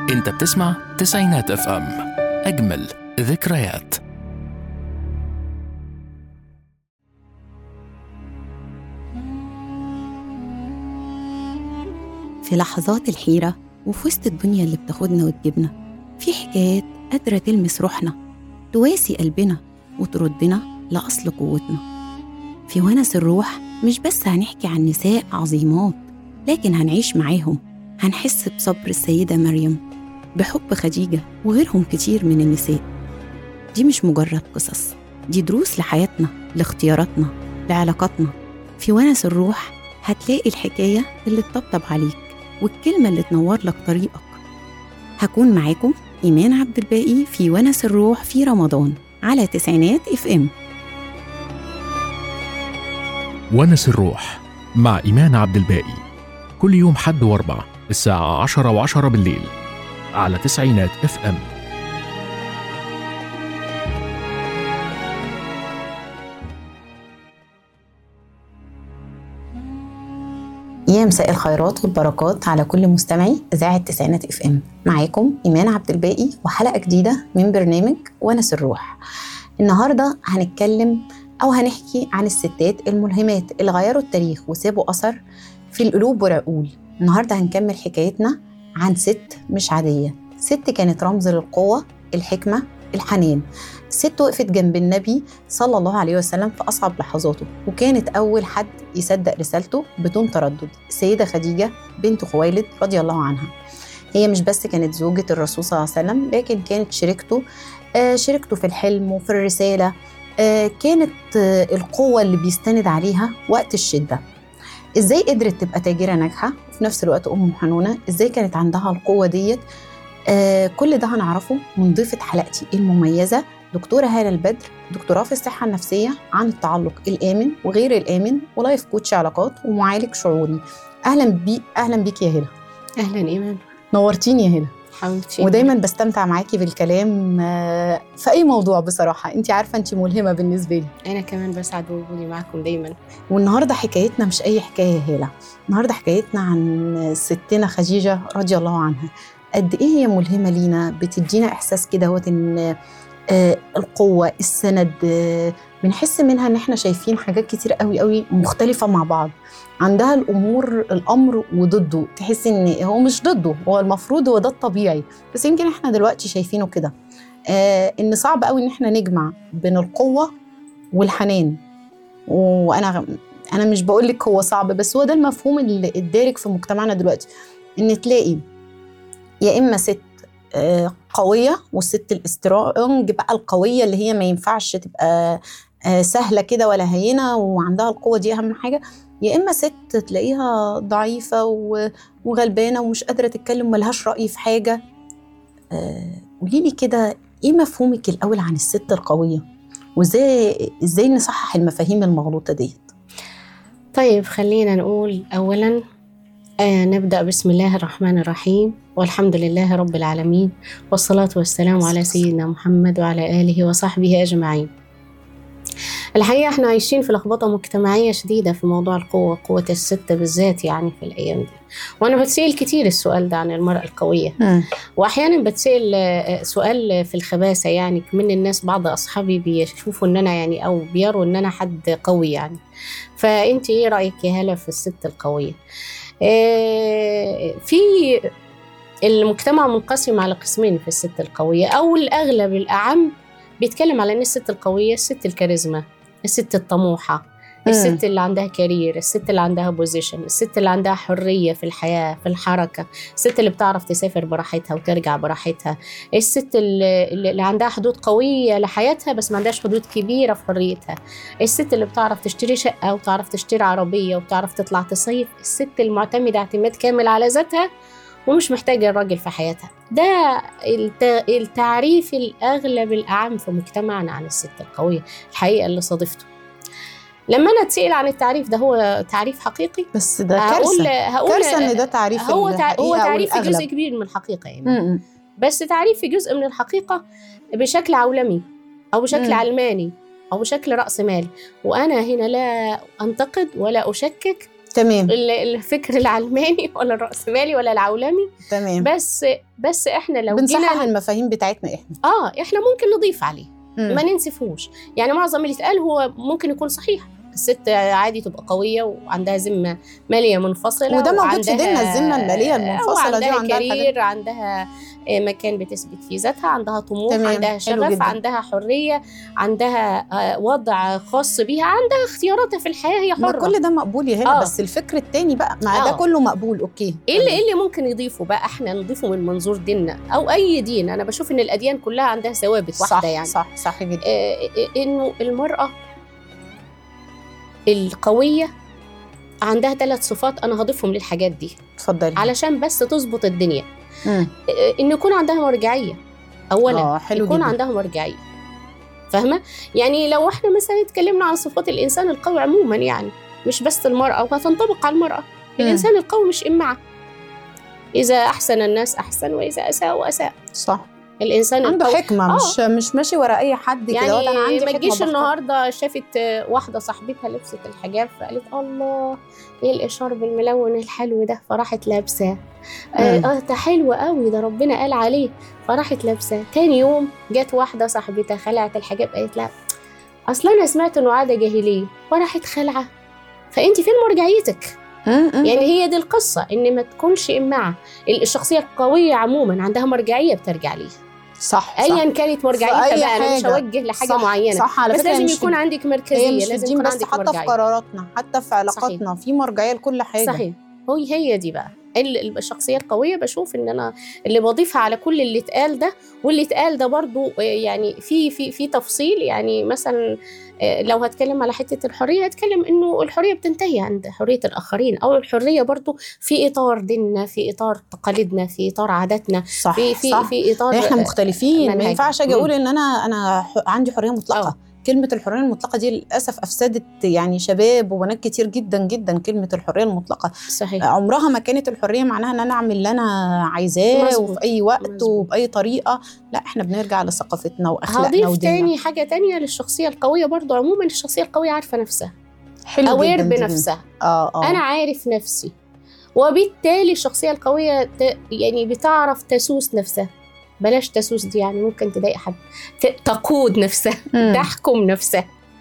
انت بتسمع تسعينات اف ام اجمل ذكريات في لحظات الحيرة وفي وسط الدنيا اللي بتاخدنا وتجيبنا في حكايات قادرة تلمس روحنا تواسي قلبنا وتردنا لأصل قوتنا في ونس الروح مش بس هنحكي عن نساء عظيمات لكن هنعيش معاهم هنحس بصبر السيدة مريم بحب خديجة وغيرهم كتير من النساء دي مش مجرد قصص دي دروس لحياتنا لاختياراتنا لعلاقاتنا في ونس الروح هتلاقي الحكاية اللي تطبطب عليك والكلمة اللي تنور لك طريقك هكون معاكم إيمان عبد الباقي في ونس الروح في رمضان على تسعينات اف ام ونس الروح مع إيمان عبد الباقي كل يوم حد واربع الساعة عشرة وعشرة بالليل على تسعينات اف ام يا مساء الخيرات والبركات على كل مستمعي إذاعة تسعينات اف ام معاكم إيمان عبد الباقي وحلقة جديدة من برنامج ونس الروح النهاردة هنتكلم أو هنحكي عن الستات الملهمات اللي غيروا التاريخ وسابوا أثر في القلوب والعقول النهاردة هنكمل حكايتنا عن ست مش عادية ست كانت رمز للقوة الحكمة الحنان ست وقفت جنب النبي صلى الله عليه وسلم في أصعب لحظاته وكانت أول حد يصدق رسالته بدون تردد السيدة خديجة بنت خويلد رضي الله عنها هي مش بس كانت زوجة الرسول صلى الله عليه وسلم لكن كانت شريكته آه شريكته في الحلم وفي الرسالة آه كانت آه القوة اللي بيستند عليها وقت الشدة ازاي قدرت تبقى تاجرة ناجحة وفي نفس الوقت أم حنونة ازاي كانت عندها القوة ديت آه كل ده هنعرفه من ضيفة حلقتي المميزة دكتورة هالة البدر دكتوراه في الصحة النفسية عن التعلق الآمن وغير الآمن ولايف كوتش علاقات ومعالج شعوري أهلا بي أهلا بيك يا هالة اهلا ايمان نورتيني يا هالة حبيبتي ودايما بستمتع معاكي بالكلام آه، في أي موضوع بصراحة أنت عارفة أنت ملهمة بالنسبة لي انا كمان بسعد بوجودي معاكم دايما والنهارده حكايتنا مش اي حكايه يا هاله النهارده حكايتنا عن ستنا خديجه رضي الله عنها قد ايه هي ملهمه لينا بتدينا احساس كده هو ان آه، القوه السند آه، بنحس منها ان احنا شايفين حاجات كتير قوي قوي مختلفه مع بعض عندها الامور الامر وضده تحس ان هو مش ضده هو المفروض هو ده الطبيعي بس يمكن احنا دلوقتي شايفينه كده آه ان صعب قوي ان احنا نجمع بين القوه والحنان وانا انا مش بقول لك هو صعب بس هو ده المفهوم اللي الدارج في مجتمعنا دلوقتي ان تلاقي يا اما ست آه، قويه والست الاسترونج بقى القويه اللي هي ما ينفعش تبقى آه، سهله كده ولا هينه وعندها القوه دي اهم حاجه يا اما ست تلاقيها ضعيفه و- وغلبانه ومش قادره تتكلم ملهاش راي في حاجه قولي لي كده ايه مفهومك الاول عن الست القويه وازاي ازاي نصحح المفاهيم المغلوطه ديت طيب خلينا نقول اولا آه نبدا بسم الله الرحمن الرحيم والحمد لله رب العالمين والصلاه والسلام على سيدنا محمد وعلى اله وصحبه اجمعين الحقيقه احنا عايشين في لخبطه مجتمعيه شديده في موضوع القوه قوه الست بالذات يعني في الايام دي وانا بتسال كتير السؤال ده عن المراه القويه واحيانا بتسال آه، سؤال في الخباثه يعني من الناس بعض اصحابي بيشوفوا ان انا يعني او بيروا ان انا حد قوي يعني فانت ايه رايك يا هلا في الست القويه آه، في المجتمع منقسم على قسمين في الست القويه او الاغلب الاعم بيتكلم على ان الست القويه الست الكاريزما الست الطموحه الست اللي عندها كارير الست اللي عندها بوزيشن الست اللي عندها حرية في الحياة في الحركة الست اللي بتعرف تسافر براحتها وترجع براحتها الست اللي, اللي عندها حدود قوية لحياتها بس ما عندهاش حدود كبيرة في حريتها الست اللي بتعرف تشتري شقة وتعرف تشتري عربية وتعرف تطلع تصيف الست المعتمدة اعتماد كامل على ذاتها ومش محتاجة الراجل في حياتها ده الت- التعريف الأغلب الأعم في مجتمعنا عن الست القوية الحقيقة اللي صادفته لما انا اتسال عن التعريف ده هو تعريف حقيقي بس ده هقول كارثه هقول كارثه ان ده تعريف هو تع... هو الحقيقة تعريف في والأغلب. جزء كبير من الحقيقه يعني م-م. بس تعريف في جزء من الحقيقه بشكل عولمي او بشكل مم. علماني او بشكل راس مالي وانا هنا لا انتقد ولا اشكك تمام ال- الفكر العلماني ولا الرأسمالي ولا العولمي تمام بس بس احنا لو بنصحح جينا المفاهيم بتاعتنا احنا اه احنا ممكن نضيف عليه مم. ما ننسفوش يعني معظم اللي اتقال هو ممكن يكون صحيح الست عادي تبقى قوية وعندها ذمة مالية منفصلة وده موجود في وعندها- ديننا الذمة المالية المنفصلة دي وعندها وعندها الحاجات كارير عندها آه، مكان بتثبت فيه ذاتها عندها طموح تمام، عندها حلو شغف جدا. عندها حرية عندها آه، وضع خاص بيها عندها اختياراتها في الحياة هي ما حرة كل ده مقبول يا هنا آه. بس الفكر التاني بقى مع ده آه. كله مقبول اوكي ايه اللي, إيه اللي ممكن يضيفه بقى احنا نضيفه من منظور ديننا او اي دين انا بشوف ان الاديان كلها عندها ثوابت صح واحده يعني صح صح جدا آه، انه المراه القويه عندها ثلاث صفات انا هضيفهم للحاجات دي اتفضلي علشان بس تظبط الدنيا مم. آه، ان يكون عندها مرجعيه اولا اه حلو يكون جدا عندها مرجعيه فاهمه يعني لو احنا مثلا اتكلمنا عن صفات الانسان القوي عموما يعني مش بس المراه وهتنطبق على المراه الانسان القوي مش امعه اذا احسن الناس احسن واذا اساءوا اساء صح الانسان عنده القوي حكمه آه. مش مش ماشي ورا اي حد كده يعني وده انا عندي ما حكمة تجيش بختار. النهارده شافت واحده صاحبتها لبست الحجاب فقالت الله ايه الاشارب الملون الحلو ده فراحت لابساه آه, مم. اه ده حلو قوي ده ربنا قال عليه فراحت لابساه تاني يوم جت واحده صاحبتها خلعت الحجاب قالت لا اصلا انا سمعت انه عاده جاهليه فراحت خلعه فانت فين مرجعيتك مم، مم. يعني هي دي القصه ان ما تكونش امعه الشخصيه القويه عموما عندها مرجعيه بترجع ليها صح صح ايا كانت مرجعيتها أي بقى انا مش حاجة. هوجه لحاجه صح معينه صح على بس فكرة هي لازم مش يكون في- عندك هي مركزيه مش في لازم الدين يكون بس عندك حتى في مرجعيه قراراتنا حتى في علاقاتنا في مرجعيه لكل حاجه صحيح هو هي دي بقى ال- الشخصيه القويه بشوف ان انا اللي بضيفها على كل اللي اتقال ده واللي اتقال ده برضو آه، يعني في في في تفصيل يعني مثلا آه، لو هتكلم على حته الحريه هتكلم انه الحريه بتنتهي عند حريه الاخرين او الحريه برضو في اطار ديننا في اطار تقاليدنا في اطار عاداتنا صح في في صح في اطار احنا مختلفين ما منهج. ينفعش اجي مم. اقول ان انا انا ح- عندي حريه مطلقه آه. كلمة الحرية المطلقة دي للأسف أفسدت يعني شباب وبنات كتير جدا جدا كلمة الحرية المطلقة صحيح عمرها ما كانت الحرية معناها إن أنا أعمل اللي أنا عايزاه مظبوط. وفي أي وقت مظبوط. وبأي طريقة لا إحنا بنرجع لثقافتنا وأخلاقنا هضيف وديننا تاني حاجه تانية للشخصيه القويه برضو عموما الشخصيه القويه عارفه نفسها حلو اوير جدا دي. بنفسها اه اه انا عارف نفسي وبالتالي الشخصيه القويه ت... يعني بتعرف تسوس نفسها بلاش تسوس دي يعني ممكن تضايق حد ت... تقود نفسها مم. تحكم نفسها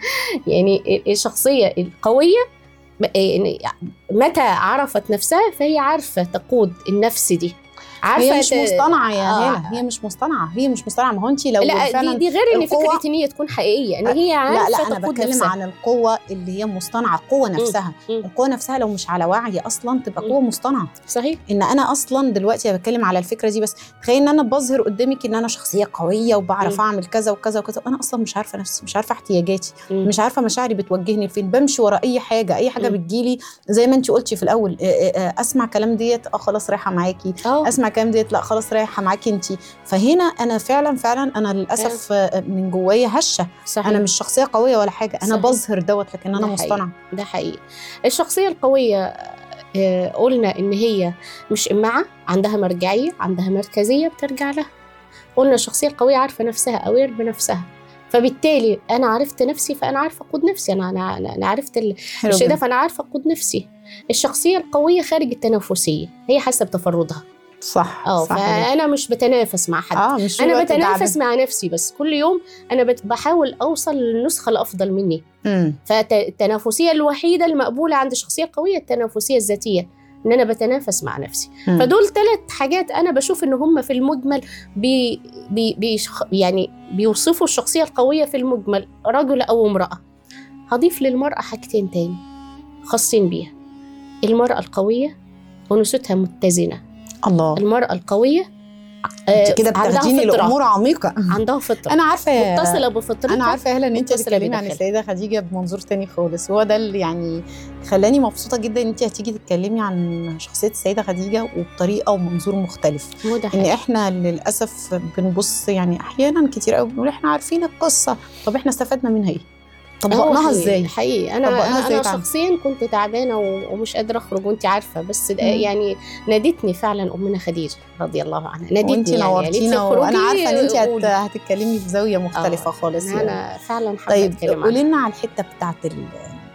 يعني الشخصيه القويه ب- يعني متى عرفت نفسها فهي عارفه تقود النفس دي عارفه هي مش ت- مصطنعة يا آه. هلا هي مش مصطنعة هي مش مصطنعة ما هو أنت لو لا فعلا دي, دي غير ان القوة- فكره ان هي تكون حقيقيه ان هي عارفه لا لا انا تقود بتكلم نفسها عن القوه اللي هي مصطنعه القوه نفسها مم. القوه نفسها لو مش على وعي اصلا تبقى مم. قوه مصطنعه صحيح ان انا اصلا دلوقتي أنا بتكلم على الفكره دي بس تخيل ان انا بظهر قدامك ان انا شخصيه قويه وبعرف مم. اعمل كذا وكذا وكذا وانا اصلا مش عارفه نفسي مش عارفه احتياجاتي مم. مش عارفه مشاعري بتوجهني لفين بمشي ورا اي حاجه اي حاجه مم. بتجيلي زي ما انت قلتي في الاول آه، آه، آه، اسمع كلام ديت اه خلاص رايحه معاكي اه اسمع كلام ديت لا خلاص رايحه معاكي انت فهنا انا فعلا فعلا انا للاسف آه، من جوايا هشه صحيح انا مش شخصيه قويه ولا حاجه انا صحيح. بظهر دوت لكن ده انا حقيقي. مصطنعه ده حقيقي الشخصية القوية آه، قلنا إن هي مش إمعة عندها مرجعية عندها مركزية بترجع لها قلنا الشخصية القوية عارفة نفسها أوير بنفسها فبالتالي أنا عرفت نفسي فأنا عارفة أقود نفسي أنا أنا أنا- أنا عرفت ال- حلو الشيء ده جدا. فأنا عارفة أقود نفسي الشخصية القوية خارج التنافسية هي حسب تفردها صح اه صح جدا. فأنا مش بتنافس مع حد اه مش انا الوقت بتنافس تعبان. مع نفسي بس كل يوم انا بت- بحاول اوصل للنسخه الافضل مني مم. فالتنافسيه الوحيده المقبوله عند الشخصيه القويه التنافسيه الذاتيه ان انا بتنافس مع نفسي مم. فدول ثلاث حاجات انا بشوف ان هم في المجمل بي بي بي يعني بيوصفوا الشخصيه القويه في المجمل رجل او امراه هضيف للمراه حاجتين تاني خاصين بيها المراه القويه انوثتها متزنه الله المراه القويه آه، انت كده عندها بتاخديني فطرة. لامور عميقه عندها فطره انا عارفه يا- متصله بفطرتها انا عارفه يا هلا ان انت متصلة بتتكلمي عن بداخلها. السيده خديجه بمنظور تاني خالص وهو ده اللي يعني خلاني مبسوطه جدا ان انت هتيجي تتكلمي عن شخصيه السيده خديجه وبطريقه ومنظور مختلف هو ده ان حقيقي. احنا للاسف بنبص يعني احيانا كتير قوي بنقول احنا عارفين القصه طب احنا استفدنا منها ايه هو طبقناها حقيقي- ازاي حقيقي انا طبقناها انا, إزاي أنا تعالى؟ شخصيا كنت تعبانه و- ومش قادره اخرج وانت عارفه بس ده مم. يعني نادتني فعلا امنا خديجه رضي الله عنها نادتني وانت يعني قالت لي نورتينا وانا اخرجي عارفه ان انت هت... قولي. هتتكلمي في زاويه مختلفه آه، خالص انا, يعني. أنا فعلا حابه طيب اتكلم قولي عنها لنا على الحته بتاعت ال-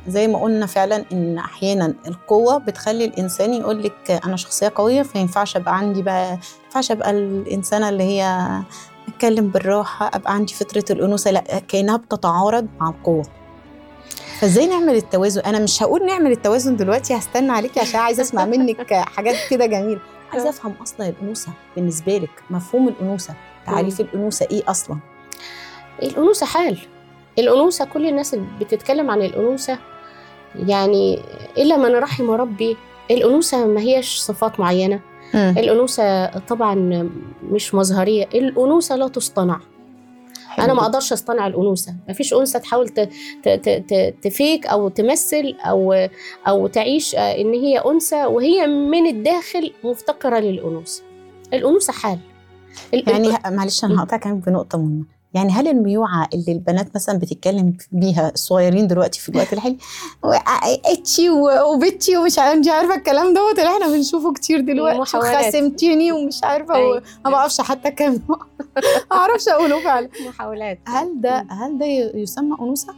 زي ما قلنا فعلا ان احيانا القوه بتخلي الانسان يقول لك انا شخصيه قويه فما ينفعش ابقى عندي بقى ما ينفعش ابقى الانسانه اللي هي اتكلم بالراحه ابقى عندي فطره الانوثه لا كانها بتتعارض مع القوه فازاي نعمل التوازن انا مش هقول نعمل التوازن دلوقتي هستنى عليكي عشان عايزه اسمع منك حاجات كده جميله عايزه افهم اصلا الانوثه بالنسبه لك مفهوم الانوثه تعريف الانوثه ايه اصلا الأنوثة حال الأنوثة كل الناس اللي بتتكلم عن الأنوثة يعني إلا من رحم ربي الأنوثة ما هيش صفات معينة الأنوثة طبعا مش مظهرية الأنوثة لا تصطنع حلو أنا ما جدا. أقدرش أصطنع الأنوثة ما فيش أنثى تحاول ت- ت- ت- ت- تفيك أو تمثل أو أو تعيش آه، إن هي أنثى وهي من الداخل مفتقرة للأنوثة الأنوثة حال ال- يعني ه- معلش انا هقطع كلامك بنقطه مهمه يعني هل الميوعه اللي البنات مثلا بتتكلم بيها الصغيرين دلوقتي في الوقت الحالي و- اتشي و- وبتشي ومش عارفه انت عارفه الكلام دوت اللي احنا بنشوفه كتير دلوقتي محاولات. خاصمتيني ومش عارفه أيوة. و- ما بعرفش حتى كام ما اعرفش اقوله فعلا محاولات هل ده هل ده ي- يسمى انوثه؟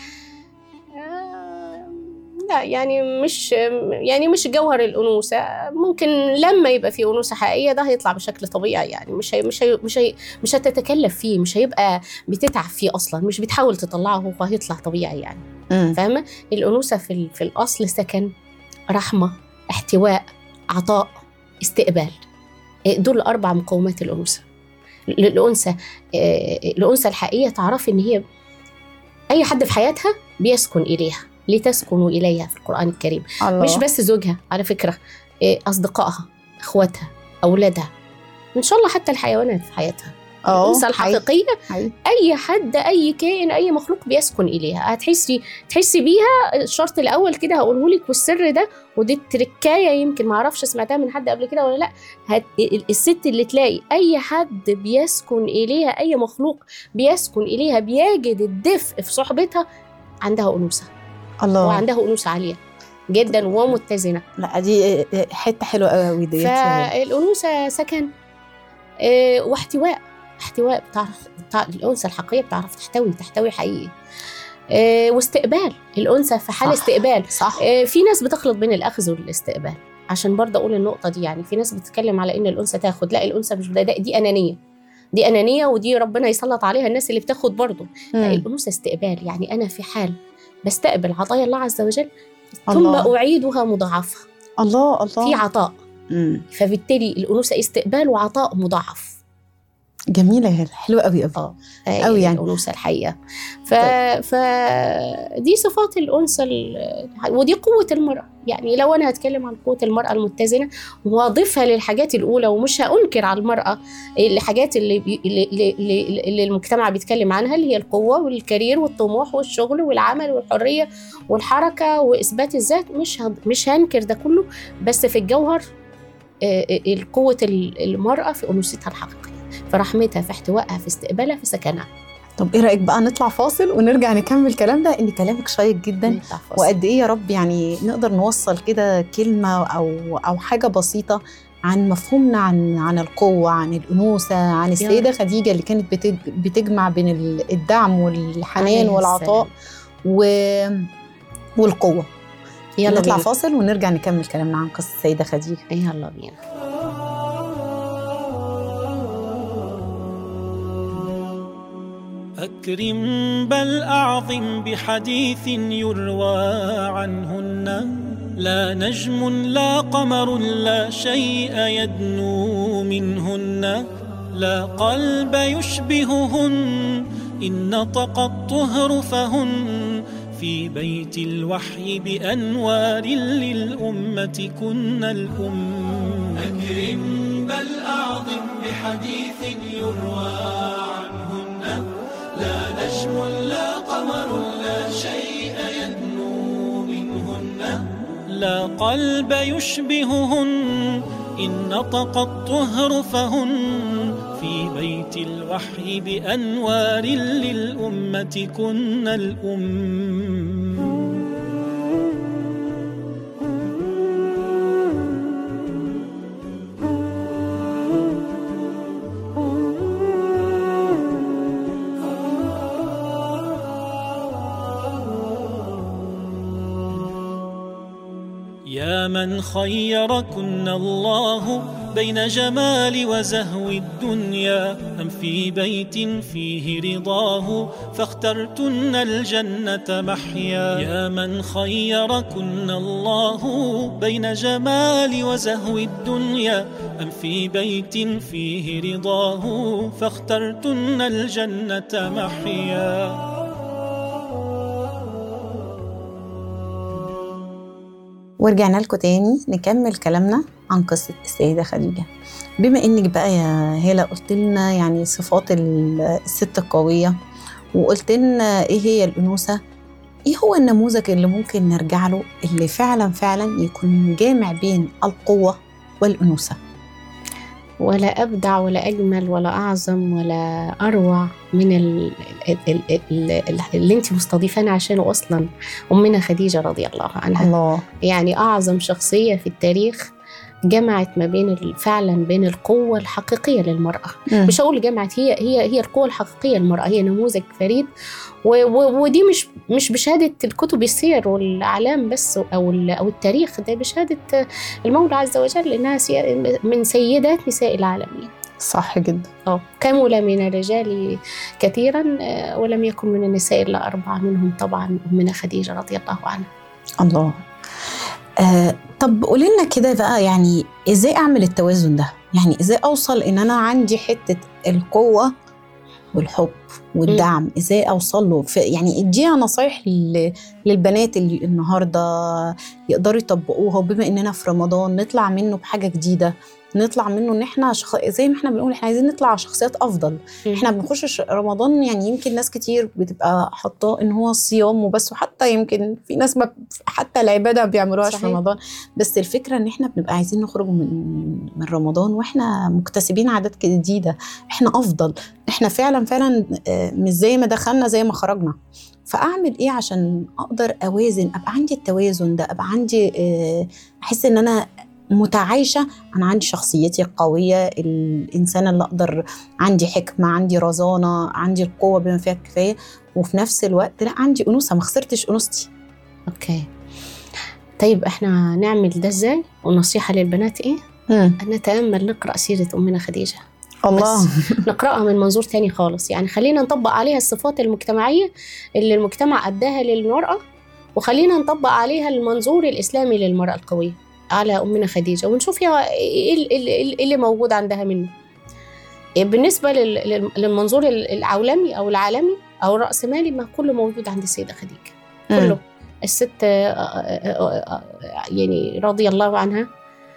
آه، لا يعني مش يعني مش جوهر الانوثه ممكن لما يبقى في انوثه حقيقيه ده هيطلع بشكل طبيعي يعني مش هي مش هي مش هي مش هتتكلف فيه مش هيبقى بتتعب فيه اصلا مش بتحاول تطلعه هو هيطلع طبيعي يعني مم. فاهمه الانوثه في ال- في الاصل سكن رحمه احتواء عطاء استقبال إيه، دول اربع مقومات الانوثه ال- الانثى آه، الانثى الحقيقيه تعرفي ان هي اي حد في حياتها بيسكن اليها لتسكنوا اليها في القران الكريم الله مش بس زوجها على فكره إيه، اصدقائها اخواتها اولادها ان شاء الله حتى الحيوانات في حياتها اه الانثى الحقيقيه حقيقي. اي حد اي كائن اي مخلوق بيسكن اليها هتحسي تحسي بيها الشرط الاول كده هقوله لك والسر ده ودي التركايه يمكن ما اعرفش سمعتها من حد قبل كده ولا لا هت... الست اللي تلاقي اي حد بيسكن اليها اي مخلوق بيسكن اليها بيجد الدفء في صحبتها عندها انوثه الله وعندها انوثه عاليه جدا ومتزنه لا دي حته حلوه قوي ديت يعني. فالانوثه سكن آه، واحتواء احتواء بتعرف بتاع الانثى الحقيقيه بتعرف تحتوي تحتوي حقيقي آه، واستقبال الانثى في حال صح. استقبال صح آه، في ناس بتخلط بين الاخذ والاستقبال عشان برضه اقول النقطه دي يعني في ناس بتتكلم على ان الانثى تاخد لا الانثى مش ده دي انانيه دي انانيه ودي ربنا يسلط عليها الناس اللي بتاخد برضه لا مم. الانوثه استقبال يعني انا في حال بستقبل عطايا الله عز وجل ثم الله. اعيدها مضاعفه الله الله في عطاء مم. فبالتالي الانوثه استقبال وعطاء مضاعف جميله هي حلوه قوي قوي اه أوي يعني. الانوثه الحقيقه ف... ف دي صفات الانثى ال- ودي قوه المراه يعني لو انا هتكلم عن قوه المراه المتزنه واضيفها للحاجات الاولى ومش هانكر على المراه الحاجات اللي, بي... اللي, اللي, اللي المجتمع بيتكلم عنها اللي هي القوه والكارير والطموح والشغل والعمل والحريه والحركه واثبات الذات مش ه... مش هنكر ده كله بس في الجوهر آه، آه، قوه ال- المراه في انوثتها الحقيقيه في رحمتها في احتوائها في استقبالها في سكنها طب ايه رايك بقى نطلع فاصل ونرجع نكمل الكلام ده ان كلامك شيق جدا نطلع فاصل. وقد ايه يا رب يعني نقدر نوصل كده كلمه او او حاجه بسيطه عن مفهومنا عن عن القوه عن الانوثه عن السيده خديجه اللي كانت بتج- بتجمع بين ال- الدعم والحنان عليه والعطاء و والقوه يلا نطلع بينا. فاصل ونرجع نكمل كلامنا عن قصه السيده خديجه يلا بينا أكرم بل أعظم بحديث يروى عنهن لا نجم لا قمر لا شيء يدنو منهن لا قلب يشبههن إن نطق الطهر فهن في بيت الوحي بأنوار للأمة كن الأم أكرم بل أعظم بحديث يروى عنهن لا نجم لا قمر لا شيء يدنو منهن لا قلب يشبههن إن نطق الطهر فهن في بيت الوحي بأنوار للأمة كن الأم يا من خيركن الله بين جمال وزهو الدنيا أم في بيت فيه رضاه فاخترتن الجنة محيا يا من خيركن الله بين جمال وزهو الدنيا أم في بيت فيه رضاه فاخترتن الجنة محيا ورجعنا لكم تاني نكمل كلامنا عن قصة السيدة خديجة بما انك بقى يا هالة قلت لنا يعني صفات ال- الست القوية وقلت لنا ايه هي الأنوثة ايه هو النموذج اللي ممكن نرجع له اللي فعلا فعلا يكون جامع بين القوة والأنوثة ولا أبدع ولا أجمل ولا أعظم ولا أروع من ال- ال- ال- ال- ال- اللي أنت مستضيفانا عشانه أصلا أمنا خديجة رضي الله عنها الله يعني أعظم شخصية في التاريخ جمعت ما بين ال- فعلا بين القوة الحقيقية للمرأة مش هقول جمعت هي هي هي القوة الحقيقية للمرأة هي نموذج فريد و و ودي مش مش بشهادة الكتب السير والأعلام بس أو ال- أو التاريخ ده بشهادة المولى عز وجل إنها سي- من سيدات نساء العالمين صح جدا اه كمل من الرجال كثيرا آه، ولم يكن من النساء إلا أربعة منهم طبعا أمنا خديجة رضي الله عنها الله آه طب قولي لنا كده بقى يعني ازاي اعمل التوازن ده يعني ازاي اوصل ان انا عندي حته القوه والحب والدعم ازاي اوصل له في يعني اديها نصايح ل- للبنات اللي النهارده يقدروا يطبقوها وبما اننا في رمضان نطلع منه بحاجه جديده نطلع منه ان احنا شخ... زي ما احنا بنقول احنا عايزين نطلع شخصيات افضل احنا بنخش ش- رمضان يعني يمكن ناس كتير بتبقى حاطاه ان هو صيام وبس وحتى يمكن في ناس ما حتى العباده ما بيعملوهاش في صحيح. رمضان بس الفكره ان احنا بنبقى عايزين نخرج من من رمضان واحنا مكتسبين عادات جديده احنا افضل احنا فعلا فعلا آه، مش زي ما دخلنا زي ما خرجنا فاعمل ايه عشان اقدر اوازن ابقى عندي التوازن ده ابقى عندي آه، احس ان انا متعايشه انا عندي شخصيتي القويه الانسانه اللي اقدر عندي حكمه عندي رزانه عندي القوه بما فيها الكفايه وفي نفس الوقت لا عندي انوثه ما خسرتش انوثتي اوكي طيب احنا نعمل ده ازاي والنصيحة للبنات ايه أن نتأمل نقرأ سيرة أمنا خديجة الله نقرأها من منظور تاني خالص يعني خلينا نطبق عليها الصفات المجتمعية اللي المجتمع أداها للمرأة وخلينا نطبق عليها المنظور الإسلامي للمرأة القوية على أمنا خديجة ونشوف هي إيه ال- ال- ال- اللي موجود عندها منه بالنسبة لل- لل- للمنظور العولمي أو العالمي أو الرأسمالي ما كله موجود عند السيدة خديجة كله الست آه، آه، آه، آه، يعني رضي الله عنها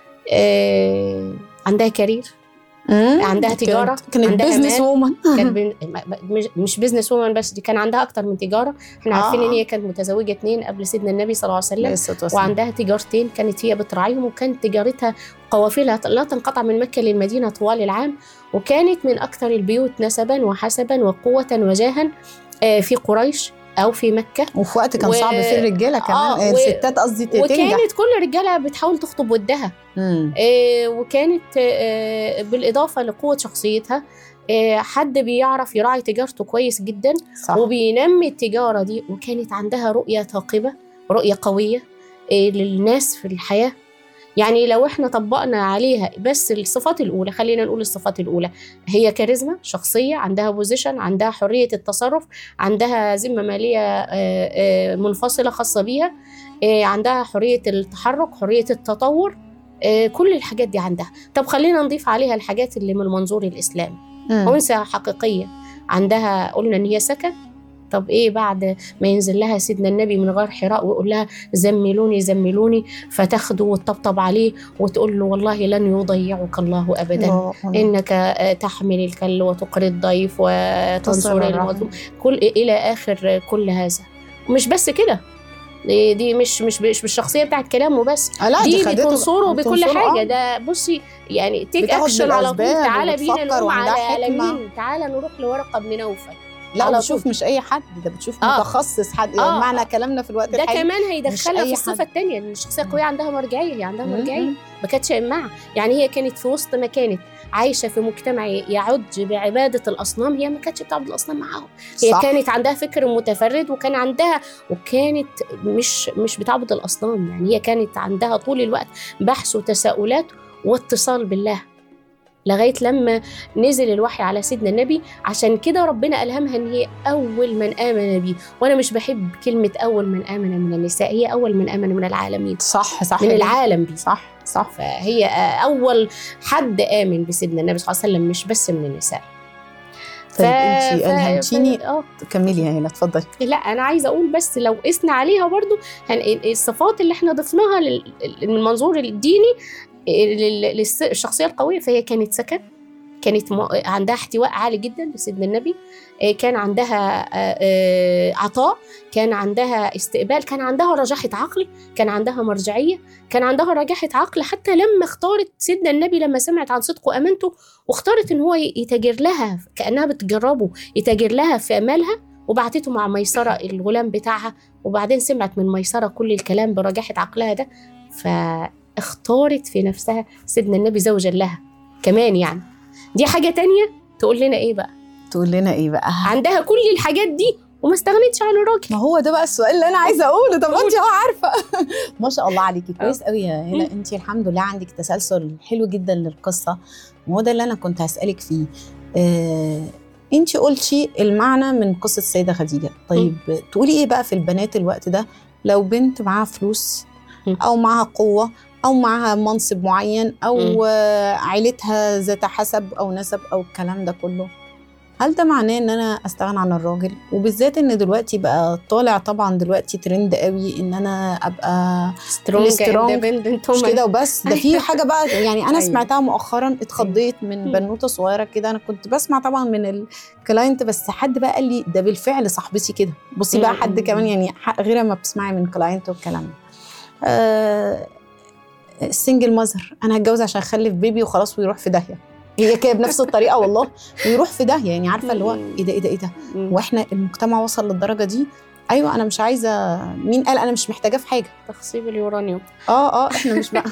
آه، عندها كارير مم. عندها تجارة، كانت, كانت عندها بيزنس مال. وومن كان بين ما- ما- مش- مش بزنس وومن بس دي كان عندها اكتر من تجاره احنا آه. عارفين ان هي كانت متزوجه اتنين قبل سيدنا النبي صلى الله عليه وسلم وعندها تجارتين كانت هي بتراعيهم وكانت تجارتها قوافلها لا تنقطع من مكه للمدينه طوال العام وكانت من اكثر البيوت نسبا وحسبا وقوه وجاها آه، في قريش او في مكه وفي وقت كان و- صعب في الرجاله كمان آه، آه و- الستات قصدي تنجح وكانت كل الرجاله بتحاول تخطب ودها مم. آه، وكانت آه، بالإضافة لقوة شخصيتها آه، حد بيعرف يراعي تجارته كويس جدا صح وبينمي التجارة دي وكانت عندها رؤية ثاقبة رؤية قوية آه، للناس في الحياة يعني لو احنا طبقنا عليها بس الصفات الأولى خلينا نقول الصفات الأولى هي كاريزما شخصية عندها بوزيشن عندها حرية التصرف عندها ذمة مالية آه، آه، منفصلة خاصة بيها آه، عندها حرية التحرك حرية التطور آه، كل الحاجات دي عندها طب خلينا نضيف عليها الحاجات اللي من المنظور الإسلامي مم. أنثى حقيقية عندها قلنا إن هي سكن طب ايه بعد ما ينزل لها سيدنا النبي من غار حراء ويقول لها زملوني زملوني فتاخده وتطبطب عليه وتقول له والله لن يضيعك الله ابدا الله، الله. انك آه، تحمل الكل وتقري الضيف وتنصر تصل الرحم. المظلوم كل الى اخر كل هذا ومش بس كده دي دي مش مش مش بالشخصيه بتاعت كلامه بس آه، لا دي خدته- بتنصره بكل بتنصره، حاجه آه. ده بصي يعني تيك بتاخد اكشن على طول بالأسباب تعالى بينا وبتفكر نقوم وعندها على حكمة. لمين تعالى نروح لورقه بن نوفل لا على بتشوف طول. مش اي حد ده بتشوف آه. متخصص حد آه. يعني معنى كلامنا في الوقت ده الحالي كمان مش هيدخلها أي في الصفه حد. الثانيه ان الشخصيه القويه عندها مرجعيه هي عندها مم. مرجعيه ما كانتش إماعة يعني هي كانت في وسط ما كانت عايشه في مجتمع يعج بعباده الاصنام هي ما كانتش بتعبد الاصنام معاهم هي صح. كانت عندها فكر متفرد وكان عندها وكانت مش مش بتعبد الاصنام يعني هي كانت عندها طول الوقت بحث وتساؤلات واتصال بالله لغايه لما نزل الوحي على سيدنا النبي عشان كده ربنا الهمها ان هي اول من امن بيه وانا مش بحب كلمه اول من امن من النساء هي اول من امن من العالمين صح صح من كده. العالم بيه صح صح فهي اول حد امن بسيدنا النبي صلى الله عليه وسلم مش بس من النساء طيب انت الهمتيني ف... اه كملي يا هلا اتفضلي لا انا عايزه اقول بس لو قسنا عليها برضو هن... الصفات اللي احنا ضفناها لل... من المنظور الديني لل- للس- للشخصيه القويه فهي كانت سكن كانت م... عندها احتواء عالي جدا لسيدنا النبي آه، كان عندها آه، آه، عطاء كان عندها استقبال كان عندها رجاحة عقل كان عندها مرجعية كان عندها رجاحة عقل حتى لما اختارت سيدنا النبي لما سمعت عن صدقه وأمانته واختارت إن هو يتاجر لها كأنها بتجربه يتاجر لها في أمالها وبعتته مع ميسرة الغلام بتاعها وبعدين سمعت من ميسرة كل الكلام برجاحة عقلها ده فاختارت في نفسها سيدنا النبي زوجا لها كمان يعني دي حاجة تانية تقول لنا إيه بقى تقول لنا ايه بقى عندها كل الحاجات دي وما استغنتش عن الراجل ما هو ده بقى السؤال اللي انا عايزه اقوله طب ما انت اهو عارفه ما شاء الله عليكي كويس قوي يا هلا مم. انت الحمد لله عندك تسلسل حلو جدا للقصه وهو ده اللي انا كنت هسالك فيه آه انت قلتي المعنى من قصه السيده خديجه طيب تقولي ايه بقى في البنات الوقت ده لو بنت معاها فلوس مم. او معاها قوه او معاها منصب معين مم. او آه، عيلتها ذات حسب او نسب او الكلام ده كله هل ده معناه ان انا استغنى عن الراجل وبالذات ان دلوقتي بقى طالع طبعا دلوقتي ترند قوي ان انا ابقى سترونج السترونج اندبندنت مش كده وبس ده في حاجه بقى يعني انا أيوة. سمعتها مؤخرا اتخضيت من مم. بنوته صغيره كده انا كنت بسمع طبعا من الكلاينت بس حد بقى قال لي ده بالفعل صاحبتي كده بصي بقى مم. حد كمان يعني ح- غير ما بتسمعي من كلاينت والكلام ده آه السنجل ماذر انا هتجوز عشان اخلف بيبي وخلاص ويروح في داهيه هي كده بنفس الطريقه والله ويروح في داهيه يعني عارفه اللي هو مم. ايه ده ايه ده ايه ده مم. واحنا المجتمع وصل للدرجه دي ايوه انا مش عايزه مين قال انا مش محتاجاه في حاجه تخصيب اليورانيوم اه اه احنا مش مع...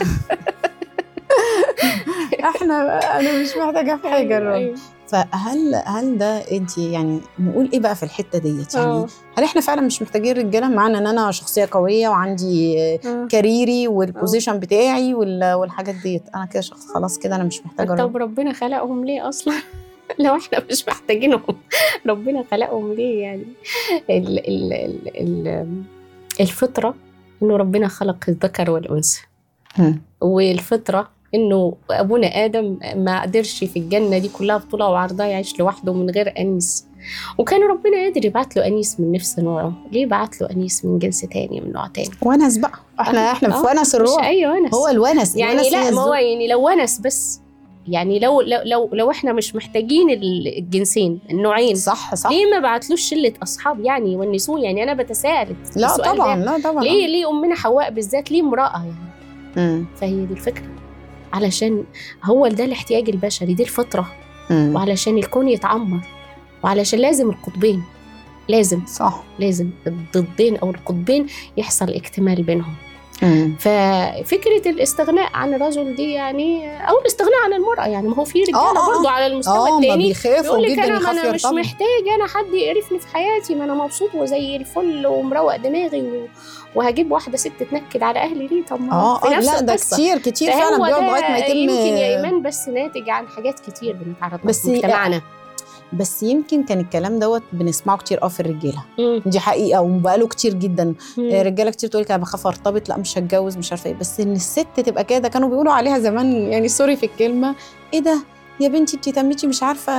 احنا انا مش محتاجه في حاجه أيوة، الراجل أيوة. فهل هل ده انت يعني نقول ايه بقى في الحته ديت يعني آه. هل احنا فعلا مش محتاجين رجاله معنى ان انا شخصيه قويه وعندي آه. كاريري والبوزيشن بتاعي وال- والحاجات ديت انا كده شخص خلاص كده انا مش محتاجه راجل طب ربنا خلقهم ليه اصلا لو احنا مش محتاجينهم ربنا خلقهم ليه يعني ال ال ال ال الفطره انه ربنا خلق الذكر والانثى هم. والفطره انه ابونا ادم ما قدرش في الجنه دي كلها بطوله وعرضها يعيش لوحده من غير انيس وكان ربنا قادر يبعت له انيس من نفس نوعه ليه بعت له انيس من جنس تاني من نوع تاني ونس بقى احنا احنا في آه، ونس مش الروح اي ونس هو الونس يعني الونس لا هي ما هو الذوق. يعني لو ونس بس يعني لو لو لو, لو احنا مش محتاجين ال- الجنسين النوعين صح صح ليه ما بعتلوش شله اصحاب يعني يونسوه يعني انا بتساءل لا السؤال طبعا ده. لا طبعا ليه ليه امنا حواء بالذات ليه امراه يعني مم. فهي دي الفكره علشان هو ده الاحتياج البشري دي الفطره مم. وعلشان الكون يتعمر وعلشان لازم القطبين لازم صح لازم الضدين او القطبين يحصل اكتمال بينهم مم. ففكره الاستغناء عن الرجل دي يعني او الاستغناء عن المراه يعني ما هو في رجاله آه، آه، برضه على المستوى اه ما الثاني بيخافوا يقول لك جدا انا ما يخاف انا مش يرتبط محتاج انا حد يقرفني في حياتي ما انا مبسوط وزي الفل ومروق دماغي و... وهجيب واحده ست تنكد على اهلي ليه طب ما اه في اه نفس لا ده القصة. كتير كتير فهو فعلا بيقعد ده لغايه ما يتم يمكن يا ايمان بس ناتج عن حاجات كتير بنتعرض لها بس في مجتمعنا بس يمكن كان الكلام دوت بنسمعه كتير اه في الرجاله مم. دي حقيقه وبقاله كتير جدا مم. آه، رجاله كتير تقول لك انا بخاف ارتبط لا مش هتجوز مش عارفه ايه بس ان الست تبقى كده ده كانوا بيقولوا عليها زمان يعني سوري في الكلمه ايه ده يا بنتي انت تميتي مش عارفه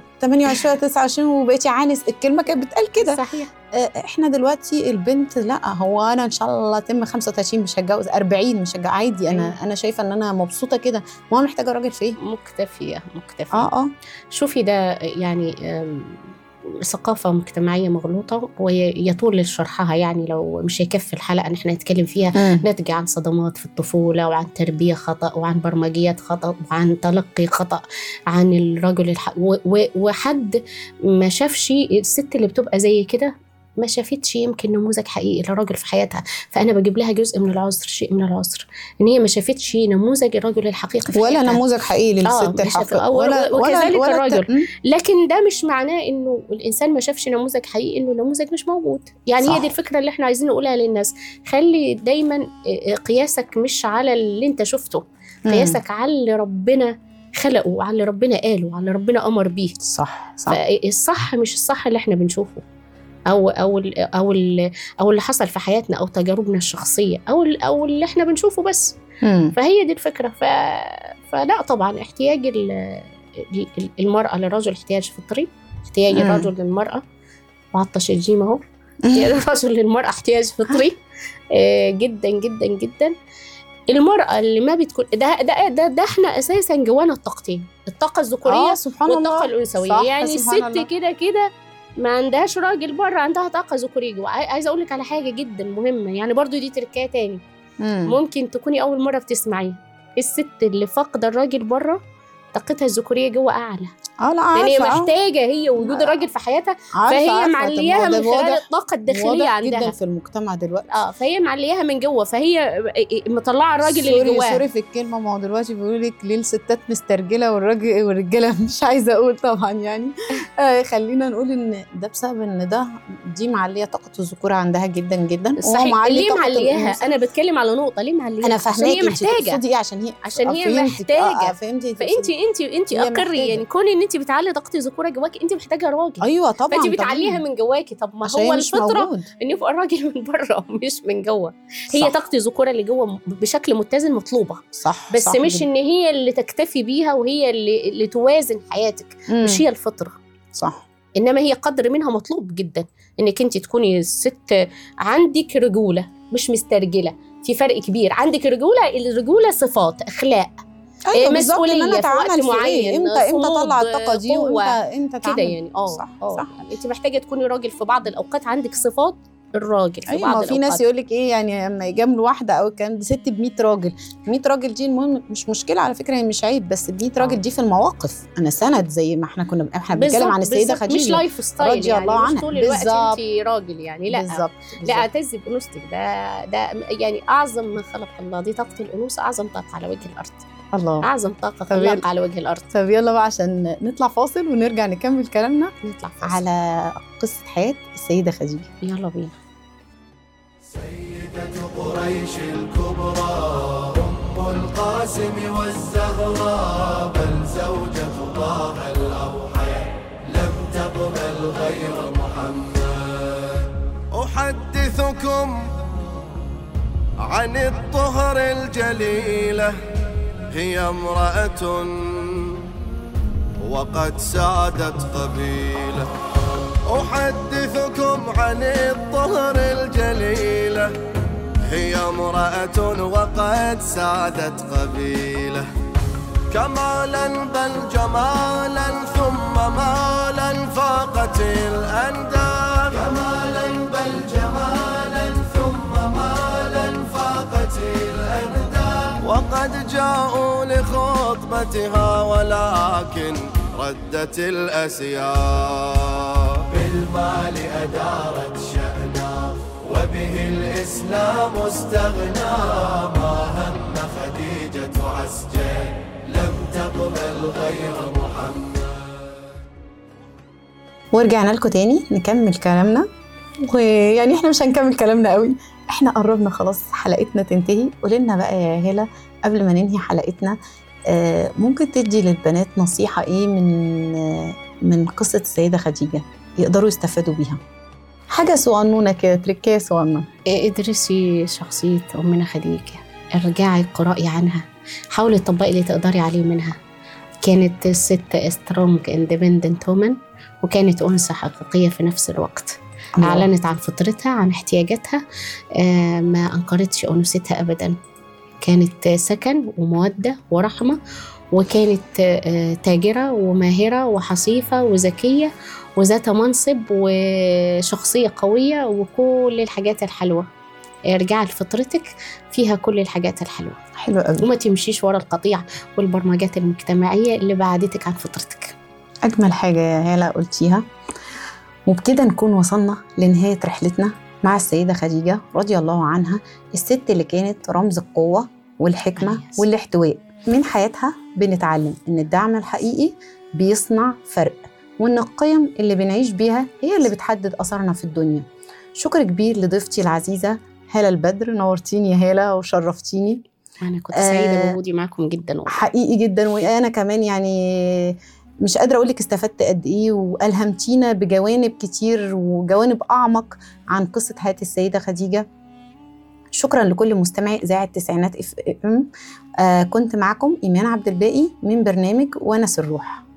28 ولا 29 وبقيتي عانس الكلمه كانت بتقال كده صحيح آه، احنا دلوقتي البنت لا هو انا ان شاء الله تم 35 مش هتجوز 40 مش هتجوز عادي انا أيوة. انا شايفه ان انا مبسوطه كده ما هو محتاجه راجل في ايه مكتفيه مكتفيه اه اه شوفي ده يعني أم، ثقافة مجتمعية مغلوطة ويطول شرحها يعني لو مش هيكفي الحلقة إن احنا نتكلم فيها مم. ناتجة عن صدمات في الطفولة وعن تربية خطأ وعن برمجيات خطأ وعن تلقي خطأ عن الرجل الح... و... و... وحد ما شافش الست اللي بتبقى زي كده ما شافتش يمكن نموذج حقيقي لراجل في حياتها فانا بجيب لها جزء من العذر شيء من العذر ان هي ما شافتش نموذج الرجل الحقيقي في ولا حياتها. نموذج حقيقي آه، للست مش الحقيقية هتبقى- و- وكذلك الرجل. مم. لكن ده مش معناه انه الانسان ما شافش نموذج حقيقي انه نموذج مش موجود يعني صح. هي دي الفكره اللي احنا عايزين نقولها للناس خلي دايما آه، قياسك مش على اللي انت شفته مم. قياسك على اللي ربنا خلقه وعلى اللي ربنا قاله وعلى اللي ربنا امر بيه صح صح فالصح مش الصح اللي احنا بنشوفه او او ال او ال او اللي حصل في حياتنا او تجاربنا الشخصيه او ال او اللي احنا بنشوفه بس مم. فهي دي الفكره ف... فلا طبعا احتياج ال... ال- المراه للرجل احتياج فطري احتياج مم. الرجل للمراه وعطش الجيم اهو احتياج الرجل للمراه احتياج فطري آه، جدا جدا جدا المرأة اللي ما بتكون ده ده ده, ده احنا اساسا جوانا الطاقتين الطاقة الذكورية اه سبحان والطاقة الله الأنثوية صح، يعني سبحان الله. الست كده كده ما عندهاش راجل بره عندها طاقة ذكورية جوا عاي- عايزة أقول لك على حاجة جدا مهمة يعني برضو دي تركية تاني مم. ممكن تكوني أول مرة بتسمعيها الست اللي فاقدة الراجل بره طاقتها الذكورية جوه أعلى اه لا لأن هي عارفة آه. محتاجة هي وجود الراجل في حياتها عارفة فهي عارفة. طب معلياها ما ده من خلال واضح- الطاقة الداخلية واضح عندها جدا في المجتمع دلوقتي اه فهي معلياها من جوه فهي مطلعة الراجل اللي سوري جواها سوري في الكلمه ما هو دلوقتي بيقولوا لك ليه الستات مسترجله والراجل والرجاله مش عايزه اقول طبعا يعني آه خلينا نقول ان ده بسبب ان ده دي معليه طاقه الذكوره عندها جدا جدا وهو صحيح معلي ليه طاقة معلياها الأنوثة. انا بتكلم على نقطة ليه معليها انا عشان فاهماك هي انت محتاجة تقصدي ايه عشان هي عشان آه، هي فهمتك. آه، محتاجة. آه فهمتي فانت انت انت هي اقري محتاجة. يعني كون ان انت بتعلي طاقه الذكوره جواكي انت محتاجه راجل ايوه طبعا فانت طبيعي. بتعليها من جواكي طب ما عشان هو هي مش الفطره موجود. ان يبقى الراجل من بره مش من جوه هي صح. طاقه الذكوره اللي جوه بشكل متزن مطلوبه صح بس صح مش جداً. ان هي اللي تكتفي بيها وهي اللي, اللي توازن حياتك مم. مش هي الفطره صح انما هي قدر منها مطلوب جدا انك انت تكوني ست عندك رجوله مش مسترجله في فرق كبير عندك رجوله الرجوله صفات اخلاق ايوه بالظبط ان مسؤولية انا في اتعامل وقت في معين، ايه امتى امتى صمود، اطلع الطاقه دي قوة، وامتى امتى كده اتعامل يعني اه صح اه صح يعني انت محتاجه تكوني راجل في بعض الاوقات عندك صفات الراجل في ايوه بعض ما في ناس يقول لك ايه يعني لما يجاملوا واحده او الكلام دي ست ب 100 راجل 100 راجل دي المهم مش مشكله على فكره هي مش عيب بس ب 100 راجل آه. دي في المواقف انا سند زي ما احنا كنا احنا بنتكلم عن السيده بالظبط، خديجه مش لايف ستايل رضي يعني الله مش عنها. طول الوقت بالظبط. انت راجل يعني لا بالظبط لا بالظبط. اعتز بانوثتك ده ده يعني اعظم ما خلق الله دي طاقه الانوثه اعظم طاقه على وجه الارض الله اعظم طاقه طب يلا. خلاقه على وجه الارض طب يلا بقى عشان نطلع فاصل ونرجع نكمل كلامنا نطلع فاصل. على قصه حياه السيده خديجه يلا بينا سيدة قريش الكبرى أم القاسم والزهراء بل زوجة طه الأوحى لم تقبل غير محمد أحدثكم عن الطهر الجليلة هي امرأة وقد سادت قبيله أحدثكم عن الطهر الجليلة هي امرأة وقد سادت قبيلة كمالا بل جمالا ثم مالا فاقت الأندام كمالا بل جمالا ثم مالا فاقت الأندام وقد جاءوا لخطبتها ولكن ردت الأسياف بالمال أدارت شأنا وبه الإسلام استغنى ما هم خديجة عسجر لم تقبل غير محمد ورجعنا لكم تاني نكمل كلامنا ويعني احنا مش هنكمل كلامنا قوي احنا قربنا خلاص حلقتنا تنتهي قولي لنا بقى يا هلا قبل ما ننهي حلقتنا آه، ممكن تدي للبنات نصيحة ايه من آه، من قصة السيدة خديجة يقدروا يستفادوا بيها حاجة صغنونة كده تركية صغننة ادرسي شخصية أمنا خديجة ارجعي قرأي عنها حاولي تطبقي اللي تقدري عليه منها كانت ست سترونج اندبندنت وومن وكانت أنثى حقيقية في نفس الوقت أعلنت عن فطرتها عن احتياجاتها آه، ما أنكرتش أنوثتها أبدا كانت سكن ومودة ورحمة وكانت آه، تاجرة وماهرة وحصيفة وذكية وذات منصب وشخصية قوية وكل الحاجات الحلوة ارجعي لفطرتك فيها كل الحاجات الحلوة حلو قوي وما تمشيش ورا القطيع والبرمجات المجتمعية اللي بعدتك عن فطرتك أجمل حاجة يا هالة قلتيها وبكده نكون وصلنا لنهاية رحلتنا مع السيدة خديجة رضي الله عنها الست اللي كانت رمز القوة والحكمة عليه الصلاة. والاحتواء من حياتها بنتعلم إن الدعم الحقيقي بيصنع فرق وإن القيم اللي بنعيش بيها هي اللي بتحدد أثرنا في الدنيا شكر كبير لضيفتي العزيزة هالة البدر نورتيني يا هالة وشرفتيني أنا كنت آه، سعيدة بوجودي معكم جدا والله. حقيقي جدا وانا كمان يعني مش قادره اقول لك استفدت قد ايه والهمتينا بجوانب كتير وجوانب اعمق عن قصه حياه السيده خديجه شكرا لكل مستمعي اذاعه تسعينات اف ام آه كنت معكم ايمان عبد الباقي من برنامج ونس الروح